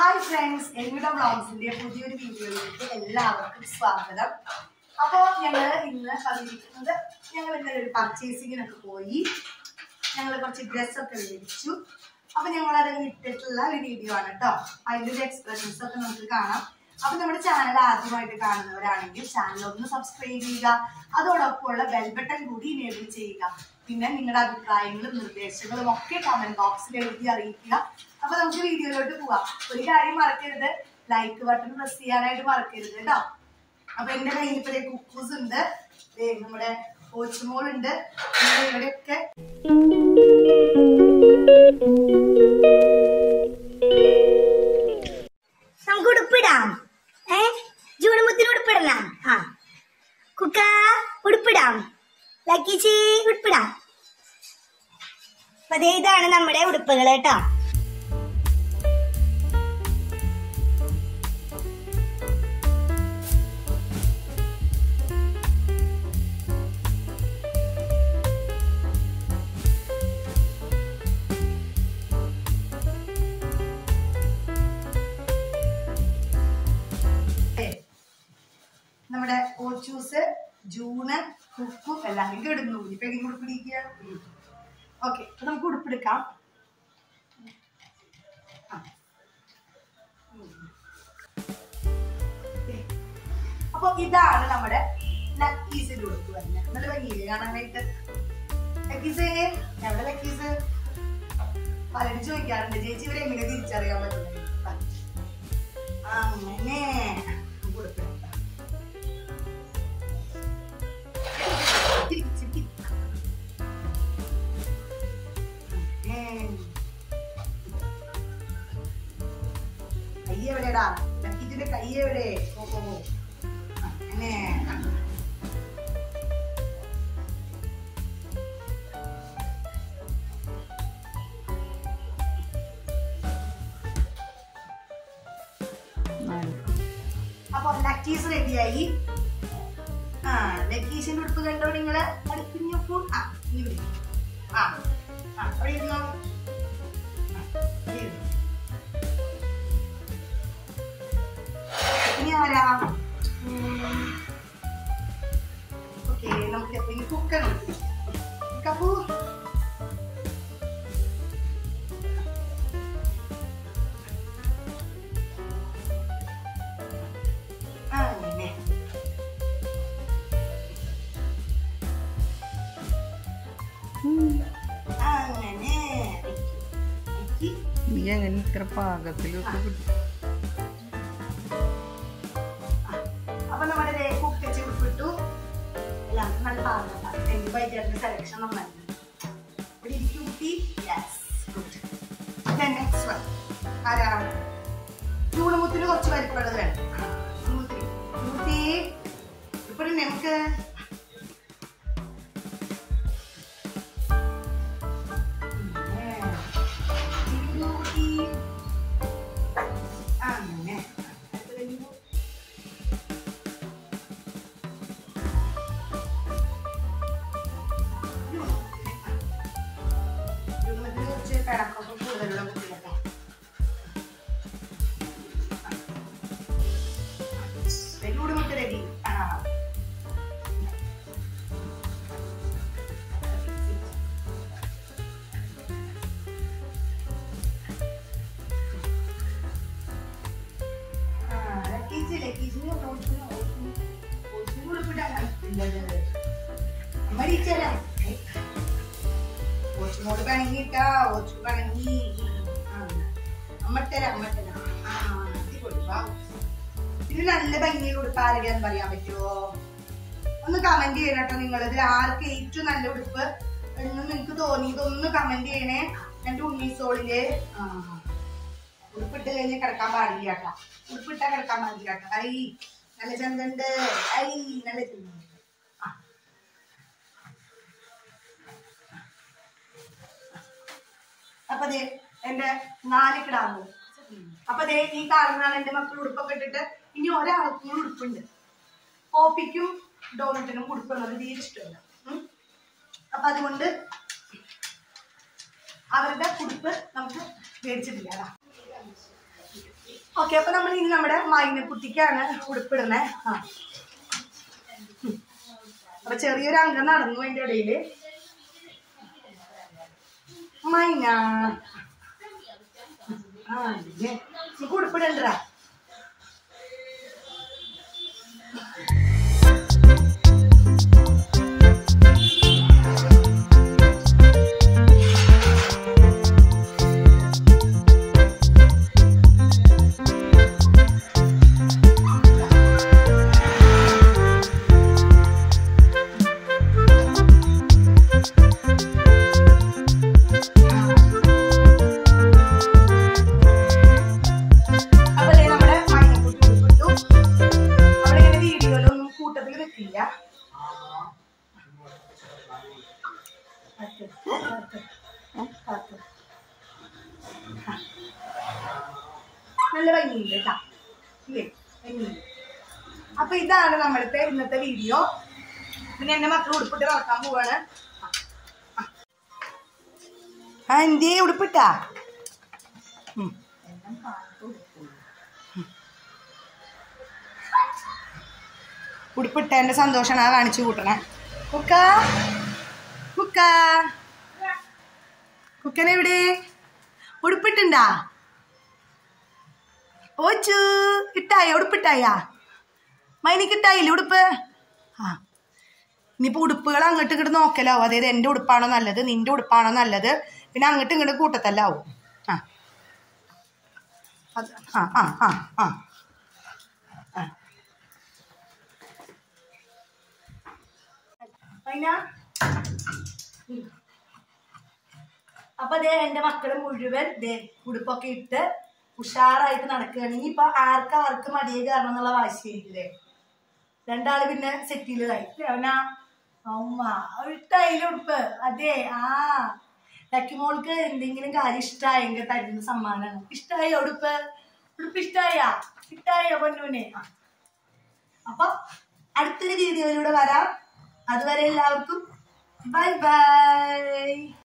Hi friends എവിടെ വ്ളോഗ്സിന്റെ പുതിയൊരു വീഡിയോയിലേക്ക് എല്ലാവർക്കും സ്വാഗതം അപ്പോൾ ഞങ്ങൾ ഇന്ന് വന്നിരിക്കുന്നത് ഞങ്ങൾ ഇന്നലെ ഒരു പർച്ചേസിങ്ങിനൊക്കെ പോയി ഞങ്ങൾ കുറച്ച് ഡ്രസ്സൊക്കെ മേടിച്ചു അപ്പൊ ഞങ്ങൾ അത് ഇട്ടിട്ടുള്ള ഒരു വീഡിയോ ആണ് കേട്ടോ അതിന്റെ ഒരു എക്സ്പ്രഷൻസ് ഒക്കെ നമുക്ക് കാണാം അപ്പൊ നമ്മുടെ ചാനൽ ആദ്യമായിട്ട് കാണുന്നവരാണെങ്കിൽ ചാനൽ ഒന്ന് സബ്സ്ക്രൈബ് ചെയ്യുക അതോടൊപ്പമുള്ള ബെൽ ബട്ടൺ കൂടി ഇനേബിൾ ചെയ്യുക പിന്നെ നിങ്ങളുടെ അഭിപ്രായങ്ങളും നിർദ്ദേശങ്ങളും ഒക്കെ കമന്റ് ബോക്സിൽ എഴുതി അറിയിക്കുക അപ്പൊ നമുക്ക് വീഡിയോയിലോട്ട് പോവാം ഒരു കാര്യം മറക്കരുത് ലൈക്ക് ബട്ടൺ പ്രസ് ചെയ്യാനായിട്ട് മറക്കരുത് കേട്ടോ അപ്പൊ എന്റെ കയ്യിൽ ഇപ്പൊ കുക്കൂസ് ഉണ്ട് ദേ നമ്മുടെ കോച്ചുമോൾ ഉണ്ട് പിന്നെ ഇവിടെയൊക്കെ നമുക്ക് ഉടുപ്പിടാം ഏ ജൂണുമുത്തിന് ഉടുപ്പിടണം ആ കുക്ക ഉടുപ്പിടാം ലക്കിച്ചി ഉടുപ്പിടാം അപ്പൊ ദേ ഇതാണ് നമ്മുടെ ഉടുപ്പുകൾ കേട്ടോ ഏ, നമ്മുടെ ഓച്ചൂസ് ജൂണ് കുക്കും എല്ലാം കൂടി ഇടുന്നു ഇപ്പൊ എങ്ങനെ ഉടുപ്പിടിക്കുക ഓക്കെ അപ്പൊ നമുക്ക് ഉടുപ്പെടുക്കാം ആ. ഏ, അപ്പൊ ഇതാണ് നമ്മുടെ ലക്കീസിന്റെ ഉടുപ്പ് തന്നെ നല്ല ഭംഗിയില്ലേ കാണാനായിട്ട് ലക്കീസ് എവിടെ ലക്കീസ് പലരും ചോദിക്കാറുണ്ട് ചേച്ചി ഇവരെ എങ്ങനെ തിരിച്ചറിയാൻ പറ്റുന്നത് അങ്ങനെ കൊടുക്കണം തിരിച്ചിട്ട് കൈ എവിടെടാ ലക്കിറ്റിന്റെ കൈ എവിടെ ഓ ഓ ഓ. അങ്ങനെ അപ്പൊ ലക്കീസ് റെഡിയായി ആ ലക്കീസിന്റെ ഉടുപ്പ് കണ്ടോ നിങ്ങള് അടുപ്പിഞ്ഞപ്പോ ആ ഇനി ഇവിടെ ആ ആ അവിടെ ഇരുന്നോ ആ, അവിടെ ഇരുന്നോ. ഇനി ആരാ ഓക്കെ നമുക്ക് അപ്പൊ ഇനി കുക്കർ കപ്പു അങ്ങനെ അങ്ങനെ ഇക്കി. നീ അങ്ങനെ ഇത്ര പാകത്തിലൊക്കെ കിട്ടും അപ്പൊ നമ്മുടെ ദേ കുക്ക് വെച്ച് ഉൾപ്പെട്ടു എല്ലാവർക്കും നല്ല പാകമാണ് എനിക്ക് വൈദ്യുതി സെലക്ഷൻ നന്നായിരുന്നു ഇവിടെ ഇരിക്കും കുട്ടി യെസ് ഗുഡ് നെക്സ്റ്റ് വൺ ആരാ ചൂടുമുത്തിന് കുറച്ച് വലിപ്പമുള്ളത് വേണം ചൂടുമുത്തിന് ചൂടുത്തി ഇപ്പോഴും നമുക്ക് ചൂടുകുട്ടി. അങ്ങനെ അടുത്തത് കഴിഞ്ഞു. ഇതിന് കുറച്ച് പിണക്കൊക്കെ കൂടുതലുള്ള കുട്ടികളല്ലേ വെല്ലൂട് മുട്ട റെഡി ആ ആ, ലക്കീസ്, ലക്കീസിന് ഓട്സിന് ഓട്സിന് ഓട്സിന് ഉടുപ്പിട്ടാണ്. ഇല്ല, ഇല്ല, ഇല്ല. അമ്മ ടീച്ചറാ. ഏ, ഓച്ചുമോട് പിണങ്ങിട്ടാ ഓച്ചു പിണങ്ങി ആ, അമ്മട്ടര അമ്മട്ടര ആ അടിപൊളി വാ. ഇത് നല്ല ഭംഗിയിൽ ഉടുപ്പ് ആരുടെയാന്ന് പറയാൻ പറ്റുമോ ഒന്ന് കമന്റ് ചെയ്യണം കേട്ടോ നിങ്ങൾ ഇതിൽ ആർക്ക് ഏറ്റവും നല്ല ഉടുപ്പ് എന്ന് നിങ്ങക്ക് തോന്നിയത് ഒന്ന് കമന്റ് ചെയ്യണേ എന്റെ ഉണ്ണീസോളില് ആ ഉടുപ്പിട്ട് കഴിഞ്ഞ് കിടക്കാൻ പാടില്ല കേട്ടോ ഉടുപ്പിട്ടാ കിടക്കാൻ പാടില്ല കേട്ടോ ഐ നല്ല ചന്തണ്ട് ഐ നല്ല ചന്തണ്ട് ആ അപ്പൊ ദേ എന്റെ നാല് കിടാമ്പു അപ്പൊ ദേ ഈ കാണുന്നതാണ് എന്റെ മക്കൾ ഉടുപ്പൊക്കെ ഇട്ടിട്ട് ഇനി ഒരാൾക്കും കൂടി ഉടുപ്പുണ്ട് പോപ്പിക്കും ഡോണറ്റിനും ഉടുപ്പുള്ളത് തീരെ ഇഷ്ടമല്ല ഉം. അപ്പൊ അതുകൊണ്ട് അവരുടെ ഉടുപ്പ് നമുക്ക് മേടിച്ചിട്ടില്ല അതാ ഓക്കെ അപ്പൊ നമ്മൾ ഇനി നമ്മുടെ മൈനക്കുട്ടിക്കാണ് ഉടുപ്പിടുന്നത് ആ ഉം. അപ്പൊ ചെറിയൊരു അംഗം നടന്നു അതിന്റെ ഇടയില് മൈന ആ ഇല്ലേ. നമുക്ക് ഉടുപ്പിടണ്ടാ അപ്പൊ ദേ നമ്മുടെ മൈനക്കുട്ടി ഉടുപ്പിട്ടു അവിടെ ഇങ്ങനെ വീഡിയോയിലൊന്നും കൂട്ടത്തിൽ വെക്കില്ല കാത്ത്, കാത്ത്, കാത്ത്. ആ. നല്ല ഭംഗിയുണ്ട് കേട്ടാ ഇല്ലേ ഭംഗിയുണ്ട് അപ്പൊ ഇതാണ് നമ്മളുടെ ഇന്നത്തെ വീഡിയോ പിന്നെ എന്റെ മക്കൾ ഉടുപ്പിട്ട് നടക്കാൻ പോവാണ് ആ എന്തേ ഉടുപ്പിട്ടാ ഉം. ഉടുപ്പിട്ടതിന്റെ സന്തോഷമാണ് കാണിച്ചു കൂട്ടണേ കുക്ക കുക്ക കുക്കനെവിടെ ഉടുപ്പിട്ടുണ്ടാ ഓച്ചു ഇട്ടായ ഉടുപ്പിട്ടായ മൈനിക്കിട്ടായില്ലേ ഉടുപ്പ് ആ ഇനിയിപ്പോ ഉടുപ്പുകൾ അങ്ങോട്ട് ഇങ്ങോട്ട് നോക്കലോ അതായത് എന്റെ ഉടുപ്പാണോ നല്ലത് നിന്റെ ഉടുപ്പാണോ നല്ലത് പിന്നെ അങ്ങോട്ട് ഇങ്ങോട്ട് കൂട്ടത്തല്ലാവും ആ അത് ആ ആ ആ ആ ആ മൈന ഉം. അപ്പൊ ദേ എന്റെ മക്കള് മുഴുവൻ ദേ ഉടുപ്പൊക്കെ ഇട്ട് ഉഷാറായിട്ട് നടക്കുകയാണ് ഇനിയിപ്പൊ ആർക്ക് ആർക്ക് മടിയെ കയറണം എന്നുള്ള വാശിയായിരിക്കില്ലേ രണ്ടാള് പിന്നെ സെറ്റിലായി അവനാ അമ്മ ഇട്ടായില്ല ഉടുപ്പ് അതെ ആ ലക്കിമോൾക്ക് എന്തെങ്കിലും കാര്യം ഇഷ്ടമായെങ്കിൽ തരുന്ന സമ്മാനമാണ് ഇഷ്ടായോ ഉടുപ്പ് ഉടുപ്പ് ഇഷ്ടായ ഇഷ്ടായോ പൊന്നൂനെ ആ. അപ്പൊ അടുത്തൊരു വീഡിയോയിലൂടെ വരാം അതുവരെ എല്ലാവർക്കും ബൈ ബൈ